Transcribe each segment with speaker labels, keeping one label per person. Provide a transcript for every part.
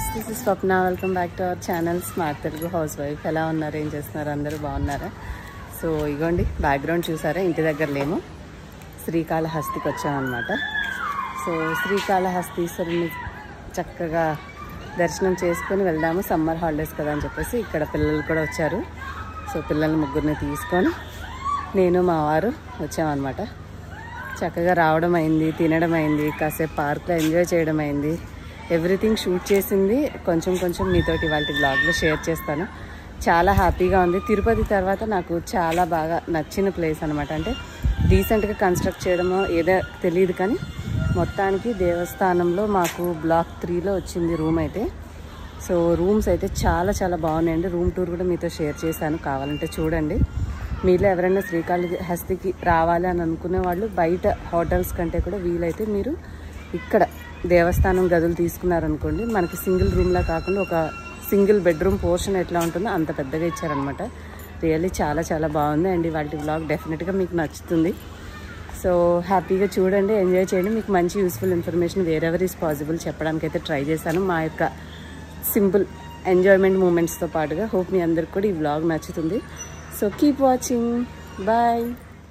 Speaker 1: friends this is Swapna welcome back to our channel smart Telugu housewife ఎలా ఉన్నారు ఏం చేస్తున్నారు అందరూ బాగున్నారా సో ఇగోండి బ్యాక్గ్రౌండ్ చూసారా ఇంటి దగ్గర లేము శ్రీకాళహస్తికి వచ్చామన్నమాట సో శ్రీకాళహస్తీశ్వరుని చక్కగా దర్శనం చేసుకొని వెళ్దాము సమ్మర్ హాలిడేస్ కదా అని చెప్పేసి ఇక్కడ పిల్లలు కూడా వచ్చారు సో పిల్లల్ని ముగ్గురిని తీసుకొని నేను మా వారు వచ్చామన్నమాట చక్కగా రావడం అయింది తినడం అయింది కాసేపు పార్క్లో ఎంజాయ్ చేయడం అయింది ఎవ్రీథింగ్ షూట్ చేసింది కొంచెం కొంచెం మీతోటి వాళ్ళ బ్లాగ్లో షేర్ చేస్తాను చాలా హ్యాపీగా ఉంది తిరుపతి తర్వాత నాకు చాలా బాగా నచ్చిన ప్లేస్ అనమాట అంటే రీసెంట్గా కన్స్ట్రక్ట్ చేయడమో ఏదో తెలియదు కానీ మొత్తానికి దేవస్థానంలో మాకు బ్లాక్ త్రీలో వచ్చింది రూమ్ అయితే సో రూమ్స్ అయితే చాలా చాలా బాగున్నాయండి రూమ్ టూర్ కూడా మీతో షేర్ చేశాను కావాలంటే చూడండి మీలో ఎవరైనా శ్రీకాళహస్తికి రావాలి అని అనుకునే వాళ్ళు బయట హోటల్స్ కంటే కూడా వీలైతే మీరు ఇక్కడ దేవస్థానం గదులు తీసుకున్నారనుకోండి మనకి సింగిల్ రూమ్లా కాకుండా ఒక సింగిల్ బెడ్రూమ్ పోర్షన్ ఎట్లా ఉంటుందో అంత పెద్దగా ఇచ్చారనమాట రియల్లీ చాలా చాలా బాగుంది అండ్ వాటి బ్లాగ్ డెఫినెట్గా మీకు నచ్చుతుంది సో హ్యాపీగా చూడండి ఎంజాయ్ చేయండి మీకు మంచి useful information wherever is possible చెప్పడానికి అయితే ట్రై చేశాను మా యొక్క సింపుల్ ఎంజాయ్మెంట్ మూమెంట్స్తో పాటుగా హోప్ మీ అందరికి కూడా ఈ వ్లాగ్ నచ్చుతుంది so keep watching bye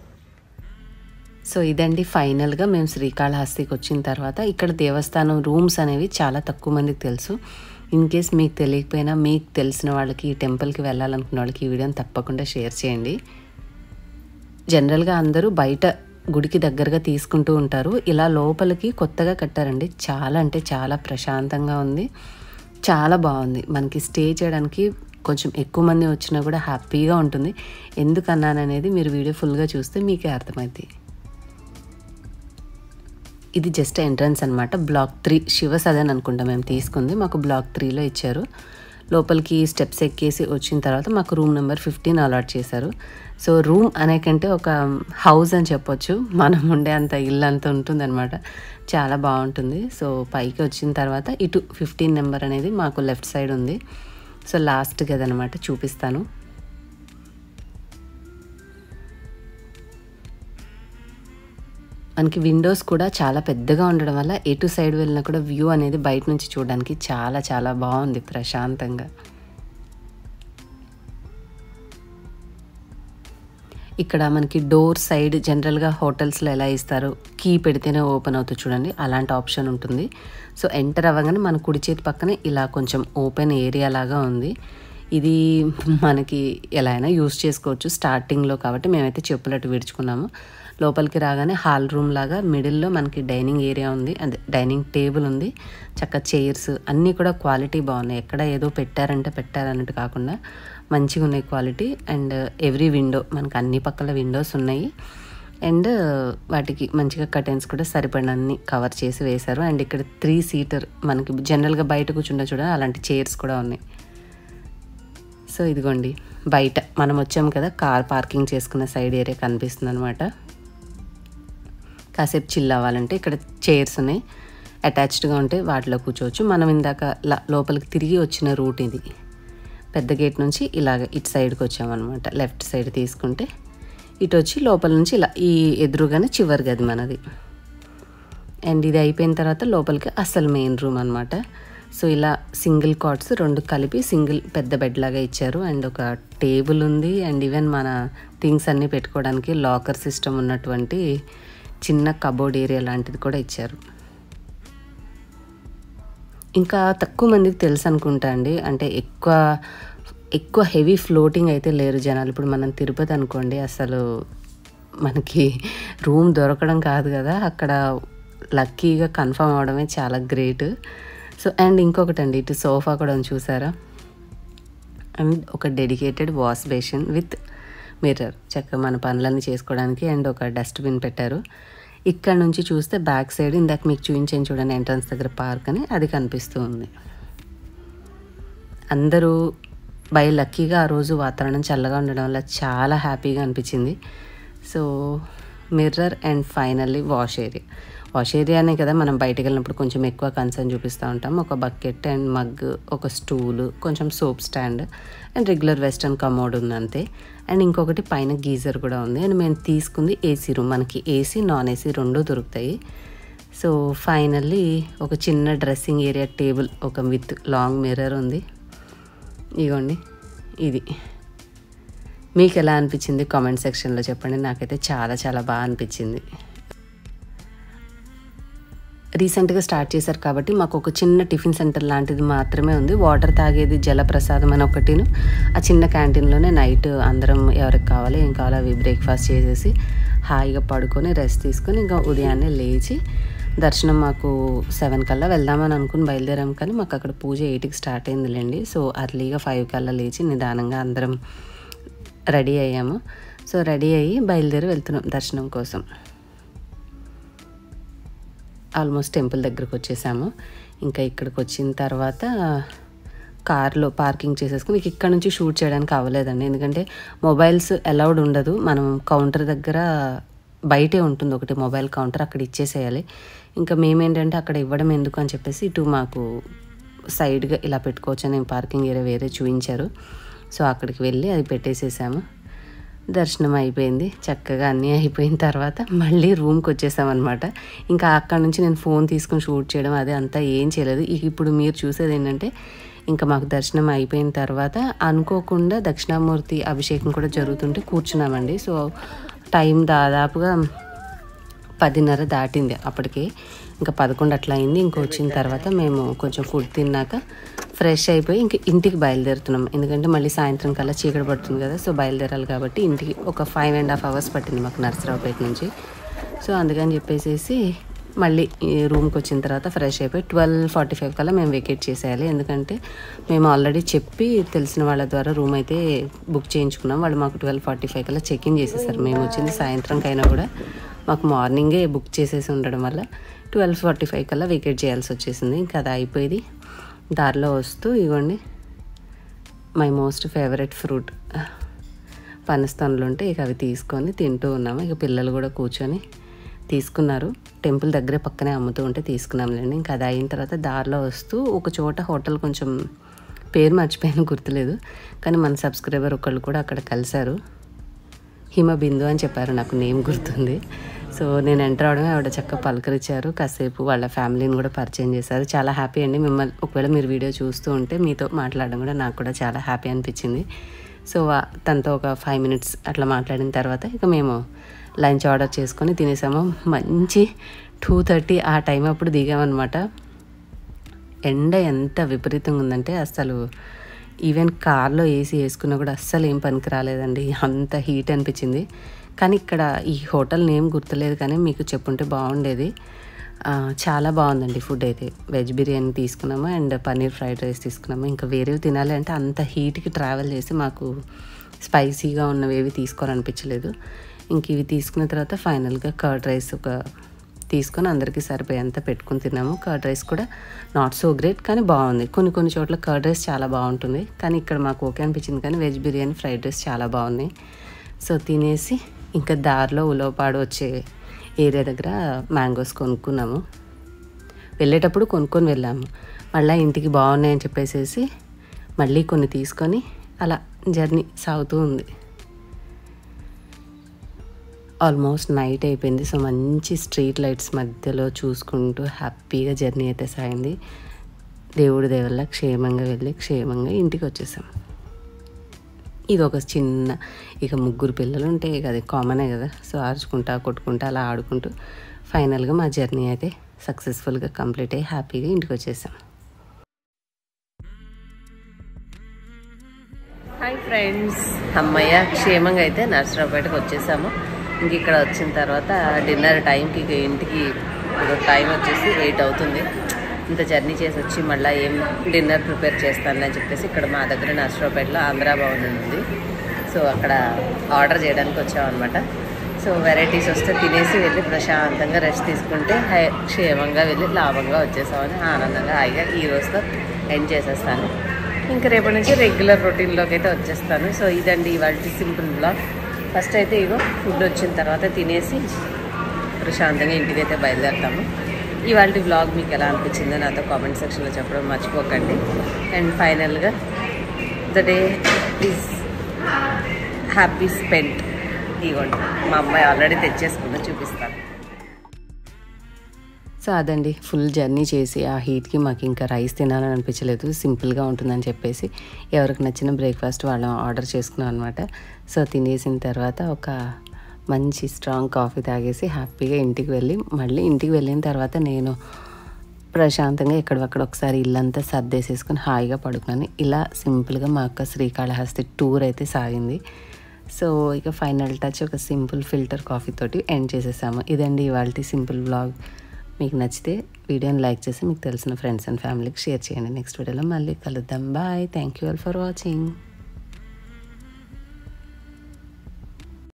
Speaker 1: so ఇదండి ఫైనల్గా మేము శ్రీకాళహస్తికి వచ్చిన తర్వాత ఇక్కడ దేవస్థానం రూమ్స్ అనేవి చాలా తక్కువ మందికి తెలుసు ఇన్ కేస్ మీకు తెలియకపోయినా మీకు తెలిసిన వాళ్ళకి ఈ టెంపుల్కి వెళ్ళాలనుకున్న వాళ్ళకి ఈ వీడియోని తప్పకుండా షేర్ చేయండి జనరల్గా అందరూ బయట గుడికి దగ్గరగా తీసుకుంటూ ఉంటారు ఇలా లోపలికి కొత్తగా కట్టారండి చాలా అంటే చాలా ప్రశాంతంగా ఉంది చాలా బాగుంది మనకి స్టే చేయడానికి కొంచెం ఎక్కువ మంది వచ్చినా కూడా హ్యాపీగా ఉంటుంది ఎందుకన్నాననేది మీరు వీడియో ఫుల్గా చూస్తే మీకే అర్థమైంది ఇది జస్ట్ ఎంట్రన్స్ అనమాట బ్లాక్ త్రీ శివ సదన్ అనుకుంటా మేము తీసుకుంది మాకు బ్లాక్ త్రీలో ఇచ్చారు లోపలికి స్టెప్స్ ఎక్కేసి వచ్చిన తర్వాత మాకు రూమ్ నెంబర్ ఫిఫ్టీన్ అలాట్ చేశారు సో రూమ్ అనే కంటే ఒక హౌస్ అని చెప్పొచ్చు మనం ఉండే అంత ఇల్లు అంత ఉంటుందన్నమాట చాలా బాగుంటుంది సో పైకి వచ్చిన తర్వాత ఇటు ఫిఫ్టీన్ నెంబర్ అనేది మాకు లెఫ్ట్ సైడ్ ఉంది సో లాస్ట్ గదనమాట చూపిస్తాను మనకి విండోస్ కూడా చాలా పెద్దగా ఉండడం వల్ల ఎటు సైడ్ వెళ్ళినా కూడా వ్యూ అనేది బయట నుంచి చూడడానికి చాలా చాలా బాగుంది ప్రశాంతంగా ఇక్కడ మనకి డోర్ సైడ్ జనరల్గా హోటల్స్లో ఎలా ఇస్తారు కీ పెడితేనే ఓపెన్ అవుతుంది చూడండి అలాంటి ఆప్షన్ ఉంటుంది సో ఎంటర్ అవ్వగానే మన కుడి చేతి పక్కనే ఇలా కొంచెం ఓపెన్ ఏరియా లాగా ఉంది ఇది మనకి ఎలా అయినా యూస్ చేసుకోవచ్చు స్టార్టింగ్లో కాబట్టి మేమైతే చెప్పులట్టు విడుచుకున్నాము లోపలికి రాగానే హాల్ రూమ్ లాగా మిడిల్లో మనకి డైనింగ్ ఏరియా ఉంది అదే డైనింగ్ టేబుల్ ఉంది చక్క చైర్స్ అన్నీ కూడా క్వాలిటీ బాగున్నాయి ఎక్కడ ఏదో పెట్టారంటే పెట్టారన్నట్టు కాకుండా మంచిగా ఉన్నాయి క్వాలిటీ అండ్ ఎవ్రీ విండో మనకి అన్ని పక్కల విండోస్ ఉన్నాయి అండ్ వాటికి మంచిగా కర్టెన్స్ కూడా సరిపడినన్ని కవర్ చేసి వేశారు అండ్ ఇక్కడ త్రీ సీటర్ మనకి జనరల్గా బయట కూర్చుంటే చూడండి అలాంటి చైర్స్ కూడా ఉన్నాయి సో ఇదిగోండి బయట మనం వచ్చాం కదా కార్ పార్కింగ్ చేసుకున్న సైడ్ ఏరియా కనిపిస్తుంది అనమాట కాసేపు చిల్ అవ్వాలంటే ఇక్కడ చైర్స్ ఉన్నాయి అటాచ్డ్గా ఉంటే వాటిలో కూర్చోవచ్చు మనం ఇందాక లోపలికి తిరిగి వచ్చిన రూట్ ఇది పెద్ద గేట్ నుంచి ఇలాగ ఇటు సైడ్కి వచ్చామన్నమాట లెఫ్ట్ సైడ్ తీసుకుంటే ఇటు వచ్చి లోపల నుంచి ఇలా ఈ ఎదురుగానే చివరి గది మనది అండ్ ఇది అయిపోయిన తర్వాత లోపలికి అసలు మెయిన్ రూమ్ అనమాట సో ఇలా సింగిల్ కాట్స్ రెండు కలిపి సింగిల్ పెద్ద బెడ్ లాగా ఇచ్చారు అండ్ ఒక టేబుల్ ఉంది అండ్ ఈవెన్ మన థింగ్స్ అన్నీ పెట్టుకోవడానికి లాకర్ సిస్టమ్ ఉన్నటువంటి చిన్న కబోర్డ్ ఏరియా లాంటిది కూడా ఇచ్చారు ఇంకా తక్కువ మందికి తెలుసు అనుకుంటా అండి అంటే ఎక్కువ ఎక్కువ హెవీ ఫ్లోటింగ్ అయితే లేరు జనాలు ఇప్పుడు మనం తిరుపతి అనుకోండి అసలు మనకి రూమ్ దొరకడం కాదు కదా అక్కడ లక్కీగా కన్ఫర్మ్ అవడమే చాలా గ్రేట్ సో అండ్ ఇంకొకటి అండి ఇటు సోఫా కూడా చూసారా అండ్ ఒక dedicated wash basin with mirror చక్కగా మన పనులన్నీ చేసుకోవడానికి అండ్ ఒక డస్ట్బిన్ పెట్టారు ఇక్కడ నుంచి చూస్తే బ్యాక్ సైడ్ ఇందాక మీకు చూపించాను చూడండి ఎంట్రన్స్ దగ్గర పార్క్ అని అది కనిపిస్తూ ఉంది అందరూ బై లక్కీగా ఆ రోజు వాతావరణం చల్లగా ఉండడం వల్ల చాలా హ్యాపీగా అనిపించింది so mirror and finally wash area wash ఏరియానే కదా మనం బయటకు వెళ్ళినప్పుడు కొంచెం ఎక్కువ కన్సర్న్ చూపిస్తూ ఉంటాం ఒక బకెట్ అండ్ మగ్ ఒక స్టూలు కొంచెం soap stand and regular western commode ఉంది అంతే అండ్ ఇంకొకటి పైన గీజర్ కూడా ఉంది అండ్ మేము తీసుకుంది ఏసీ రూమ్ మనకి ఏసీ నాన్ ఏసీ రెండు దొరుకుతాయి సో ఫైనల్లీ ఒక చిన్న డ్రెస్సింగ్ ఏరియా టేబుల్ ఒక విత్ లాంగ్ మిర్రర్ ఉంది ఇగోండి ఇది మీకు ఎలా అనిపించింది కామెంట్ సెక్షన్లో చెప్పండి నాకైతే చాలా చాలా బాగా అనిపించింది రీసెంట్గా స్టార్ట్ చేశారు కాబట్టి మాకు ఒక చిన్న టిఫిన్ సెంటర్ లాంటిది మాత్రమే ఉంది వాటర్ తాగేది జలప్రసాదం అని ఒకటిను ఆ చిన్న క్యాంటీన్లోనే నైట్ అందరం ఎవరికి కావాలి ఏం కావాలో అవి బ్రేక్ఫాస్ట్ చేసేసి హాయిగా పడుకొని రెస్ట్ తీసుకొని ఇంకా ఉదయాన్నే లేచి దర్శనం మాకు సెవెన్ కల్లా వెళ్దామని అనుకుని బయలుదేరాం కానీ మాకు అక్కడ పూజ ఎయిట్కి స్టార్ట్ అయిందిలేండి సో అర్లీగా ఫైవ్ కల్లా లేచి నిదానంగా అందరం రెడీ అయ్యాము సో రెడీ అయ్యి బయలుదేరి వెళ్తున్నాం దర్శనం కోసం ఆల్మోస్ట్ టెంపుల్ దగ్గరకు వచ్చేసాము ఇంకా ఇక్కడికి వచ్చిన తర్వాత కార్లో పార్కింగ్ చేసేసుకుని ఇక ఇక్కడ నుంచి షూట్ చేయడానికి అవ్వలేదండి ఎందుకంటే మొబైల్స్ అలౌడ్ ఉండదు మనం కౌంటర్ దగ్గర బయటే ఉంటుంది ఒకటి మొబైల్ కౌంటర్ అక్కడ ఇచ్చేసేయాలి ఇంకా మేమేంటంటే అక్కడ ఇవ్వడం ఎందుకు అని చెప్పేసి ఇటు మాకు సైడ్గా ఇలా పెట్టుకోవచ్చు అని పార్కింగ్ ఏరియా వేరే చూపించారు సో అక్కడికి వెళ్ళి అది పెట్టేసేసాము దర్శనం అయిపోయింది చక్కగా అన్నీ అయిపోయిన తర్వాత మళ్ళీ రూమ్కి వచ్చేసామన్నమాట ఇంకా అక్కడ నుంచి నేను ఫోన్ తీసుకుని షూట్ చేయడం అదే అంతా ఏం చేయలేదు ఇక ఇప్పుడు మీరు చూసేది ఏంటంటే ఇంకా మాకు దర్శనం అయిపోయిన తర్వాత అనుకోకుండా దక్షిణామూర్తి అభిషేకం కూడా జరుగుతుంటే కూర్చున్నామండి సో టైం దాదాపుగా పదిన్నర దాటింది అప్పటికి ఇంకా పదకొండు అట్లా అయింది ఇంక వచ్చిన తర్వాత మేము కొంచెం ఫుడ్ తిన్నాక ఫ్రెష్ అయిపోయి ఇంక ఇంటికి బయలుదేరుతున్నాం ఎందుకంటే మళ్ళీ సాయంత్రం కల్లా చీకటి పడుతుంది కదా సో బయలుదేరాలి కాబట్టి ఇంటికి ఒక ఫైవ్ అండ్ హాఫ్ అవర్స్ పట్టింది మాకు నర్సరావుపేట నుంచి సో అందుకని చెప్పేసి మళ్ళీ ఈ రూమ్కి వచ్చిన తర్వాత ఫ్రెష్ అయిపోయి ట్వెల్వ్ ఫార్టీ ఫైవ్ కల్లా మేము వెకేట్ చేసేయాలి ఎందుకంటే మేము ఆల్రెడీ చెప్పి తెలిసిన వాళ్ళ ద్వారా రూమ్ అయితే బుక్ చేయించుకున్నాం వాళ్ళు మాకు ట్వెల్వ్ ఫార్టీ ఫైవ్ కల్లా చెక్ ఇన్ చేసేసారు మేము వచ్చింది సాయంత్రంకైనా కూడా మాకు మార్నింగే బుక్ చేసేసి ఉండడం వల్ల ట్వెల్వ్ ఫార్టీ ఫైవ్ కల్లా వెకేట్ చేయాల్సి వచ్చేసింది ఇంకా అది అయిపోయింది దారిలో వస్తూ ఇవ్వండి మై మోస్ట్ ఫేవరెట్ ఫ్రూట్ పనస్తనులు ఉంటే ఇక అవి తీసుకొని తింటూ ఉన్నాము ఇక పిల్లలు కూడా కూర్చొని తీసుకున్నారు టెంపుల్ దగ్గరే పక్కనే అమ్ముతూ ఉంటే తీసుకున్నాంలేండి ఇంకా అది అయిన తర్వాత దారిలో వస్తూ ఒక చోట హోటల్ కొంచెం పేరు మర్చిపోయాను గుర్తులేదు కానీ మన సబ్స్క్రైబర్ ఒకళ్ళు కూడా అక్కడ కలిశారు హిమ బిందు అని చెప్పారు నాకు నేమ్ గుర్తుంది సో నేను ఎంటర్ అవడమే ఆవిడ చక్కగా పలకరించారు కాసేపు వాళ్ళ ఫ్యామిలీని కూడా పరిచయం చేశారు చాలా హ్యాపీ అండి మిమ్మల్ని ఒకవేళ మీరు వీడియో చూస్తూ ఉంటే మీతో మాట్లాడడం కూడా నాకు కూడా చాలా హ్యాపీ అనిపించింది సో ఆ- తనతో ఒక ఫైవ్ మినిట్స్ అట్లా మాట్లాడిన తర్వాత ఇక మేము లంచ్ ఆర్డర్ చేసుకొని తినేసాము మంచి టూ థర్టీ ఆ టైం అప్పుడు దిగామన్నమాట ఎండ ఎంత విపరీతంగా ఉందంటే అసలు ఈవెన్ కార్లో ఏసీ వేసుకున్నా కూడా అస్సలు ఏం పనికి రాలేదండి అంత హీట్ అనిపించింది కానీ ఇక్కడ ఈ హోటల్ నేమ్ గుర్తులేదు కానీ మీకు చెప్పుంటే బాగుండేది ఆ, చాలా బాగుందండి ఫుడ్ అయితే వెజ్ బిర్యానీ తీసుకున్నాము అండ్ పన్నీర్ ఫ్రైడ్ రైస్ తీసుకున్నాము ఇంకా వేరేవి తినాలి అంటే అంత హీట్కి ట్రావెల్ చేసి మాకు స్పైసీగా ఉన్నవి ఏవి తీసుకోవాలనిపించలేదు ఇంక ఇవి తీసుకున్న తర్వాత ఫైనల్గా కర్డ్ రైస్ ఒక తీసుకొని అందరికీ సరిపోయేంత పెట్టుకుని తిన్నాము కర్డ్ రైస్ కూడా నాట్ సో గ్రేట్ కానీ బాగుంది కొన్ని కొన్ని చోట్ల కర్డ్ రైస్ చాలా బాగుంటుంది కానీ ఇక్కడ మాకు ఓకే అనిపించింది కానీ వెజ్ బిర్యానీ ఫ్రైడ్ రైస్ చాలా బాగుంది సో తినేసి ఇంకా దారిలో ఉలవపాడు వచ్చే ఏరియా దగ్గర మ్యాంగోస్ కొనుక్కున్నాము వెళ్ళేటప్పుడు కొనుక్కొని వెళ్ళాము మళ్ళీ ఇంటికి బాగున్నాయని చెప్పేసేసి మళ్ళీ కొన్ని తీసుకొని అలా జర్నీ సాగుతూ ఉంది ఆల్మోస్ట్ నైట్ అయిపోయింది సో మంచి స్ట్రీట్ లైట్స్ మధ్యలో చూసుకుంటూ హ్యాపీగా జర్నీ అయితే సాగింది దేవుడి దేవల్ల క్షేమంగా వెళ్ళి క్షేమంగా ఇంటికి వచ్చేసాం ఇది ఒక చిన్న ఇక ముగ్గురు పిల్లలు ఉంటే ఇక అది కామనే కదా సో ఆడుచుకుంటా కొట్టుకుంటా అలా ఆడుకుంటూ ఫైనల్గా మా జర్నీ అయితే సక్సెస్ఫుల్గా కంప్లీట్ అయ్యి హ్యాపీగా ఇంటికి వచ్చేసాం హాయ్ ఫ్రెండ్స్ అమ్మయ్య క్షేమంగా అయితే నర్సరావుపేటకు వచ్చేసాము ఇంక ఇక్కడ వచ్చిన తర్వాత డిన్నర్ టైంకి ఇక ఇంటికి ఇప్పుడు టైం వచ్చేసి ఎయిట్ అవుతుంది ఇంత జర్నీ చేసి వచ్చి మళ్ళీ ఏం డిన్నర్ ప్రిపేర్ చేస్తానని అని చెప్పేసి ఇక్కడ మా దగ్గర నర్సరావుపేటలో ఆంధ్రా భవన్ అని ఉంది సో అక్కడ ఆర్డర్ చేయడానికి వచ్చామన్నమాట సో వెరైటీస్ వస్తే తినేసి వెళ్ళి ప్రశాంతంగా రెస్ట్ తీసుకుంటే హై క్షేమంగా వెళ్ళి లాభంగా వచ్చేసామని ఆనందంగా హాయిగా ఈ రోజుతో ఎండ్ చేసేస్తాను ఇంకా రేపటి నుంచి రెగ్యులర్ రొటీన్లోకి అయితే వచ్చేస్తాను సో ఇదండి ఇవాళ సింపుల్ బ్లాగ్ ఫస్ట్ అయితే ఇగో ఫుడ్ వచ్చిన తర్వాత తినేసి ప్రశాంతంగా ఇంటికి అయితే బయలుదేరుతాము ఇవాళ బ్లాగ్ మీకు ఎలా అనిపించిందో నాతో కామెంట్ సెక్షన్లో చెప్పడం మర్చిపోకండి అండ్ ఫైనల్గా the day is happy spent ఇవ్వండి మా అమ్మాయి ఆల్రెడీ తెచ్చేసుకున్నా చూపిస్తాను సో అదండి ఫుల్ జర్నీ చేసి ఆ హీట్కి మాకు ఇంకా రైస్ తినాలని అనిపించలేదు సింపుల్గా ఉంటుందని చెప్పేసి ఎవరికి నచ్చిన బ్రేక్ఫాస్ట్ వాళ్ళం ఆర్డర్ చేసుకున్నాం అనమాట సో తినేసిన తర్వాత ఒక మంచి స్ట్రాంగ్ కాఫీ తాగేసి హ్యాపీగా ఇంటికి వెళ్ళి మళ్ళీ ఇంటికి వెళ్ళిన తర్వాత నేను ప్రశాంతంగా ఎక్కడక్కడ ఒకసారి ఇల్లంతా సర్దేసేసుకుని హాయిగా పడుకున్నాను ఇలా సింపుల్గా మా అక్క శ్రీకాళహస్తి టూర్ అయితే సాగింది సో ఇక ఫైనల్ టచ్ ఒక సింపుల్ ఫిల్టర్ కాఫీ తోటి ఎండ్ చేసేసాము ఇదండి ఇవాళ సింపుల్ బ్లాగ్ మీకు నచ్చితే వీడియోని లైక్ చేసి మీకు తెలిసిన ఫ్రెండ్స్ అండ్ ఫ్యామిలీకి షేర్ చేయండి నెక్స్ట్ వీడియోలో మళ్ళీ కలుద్దాం bye thank you all for watching